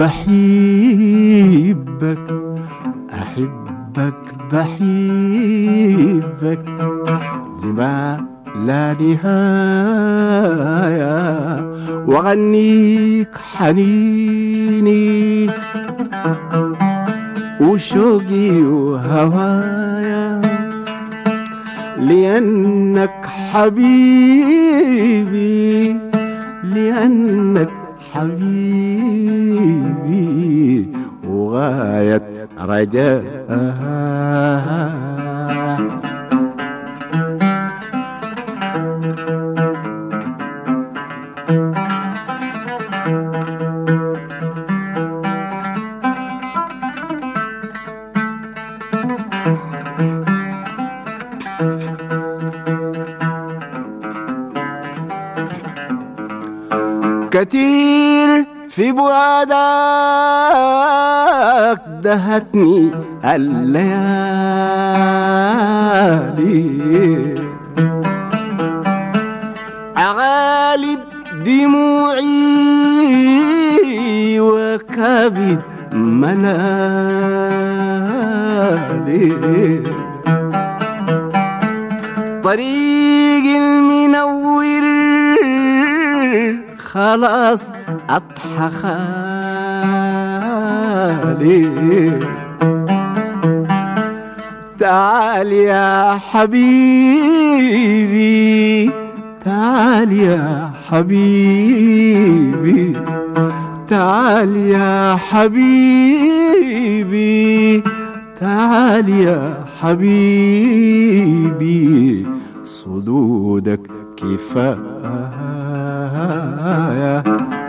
بحبك أحبك بحبك لما لا نهاية وغنيك حنيني وشوقي وهوايا لأنك حبيبي لأنك حبيبي وغاية رجاها كتير في بعدك دهتني الليالي أغالب دموعي وكبد منالي طريق المنور خلاص أضحى خالي تعال يا حبيبي تعال يا حبيبي تعال يا حبيبي تعال يا حبيبي صدودك كفايه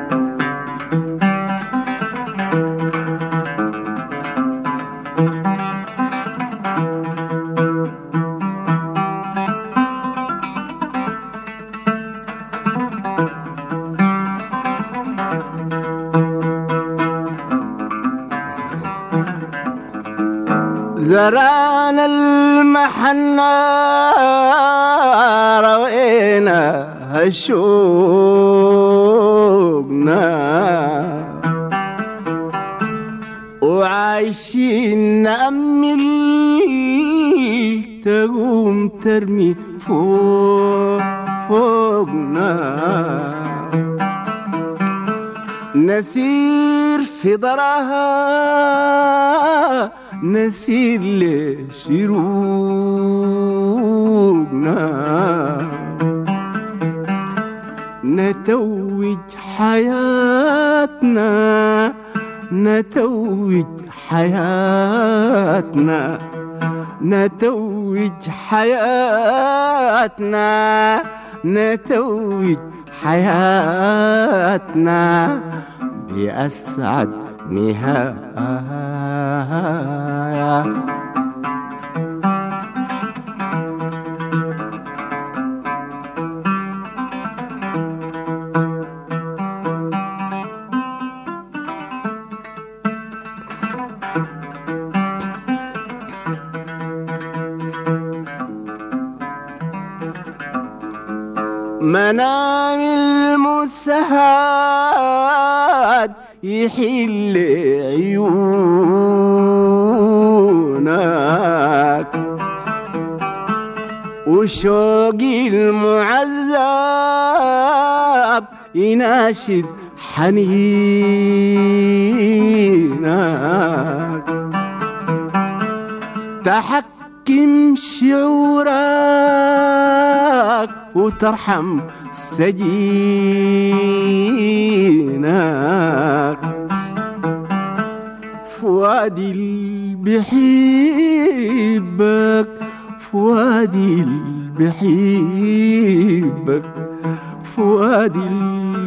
زرعنا المحنة روينا هشوقنا وعايشين نأمل تقوم ترمي فوق فوقنا نسير في ضرها نسير لشروقنا نتوج حياتنا نتوج حياتنا نتوج حياتنا نتوج حياتنا بأسعد نهاية منام المسهاد يحل عيونك وشوقي المعذب يناشد حنينك تحكم شعورك وترحم سجينك فؤادي اللي بحبك فؤادي اللي بحبك فؤادي اللي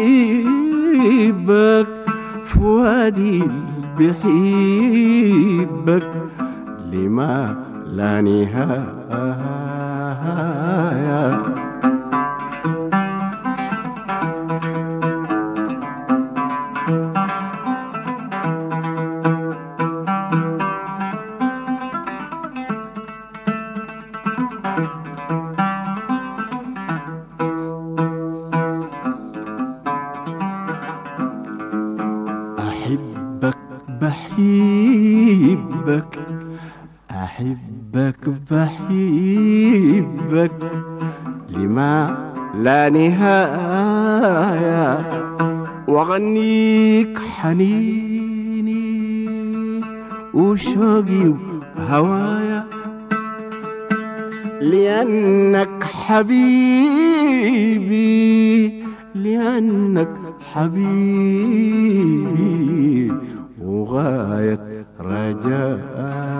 بحبك فؤادي اللي بحبك لما لا نهايه أحبك لما لا نهاية وأغنيك حنيني وشوقي وهوايا لأنك حبيبي لأنك حبيبي وغاية رجائي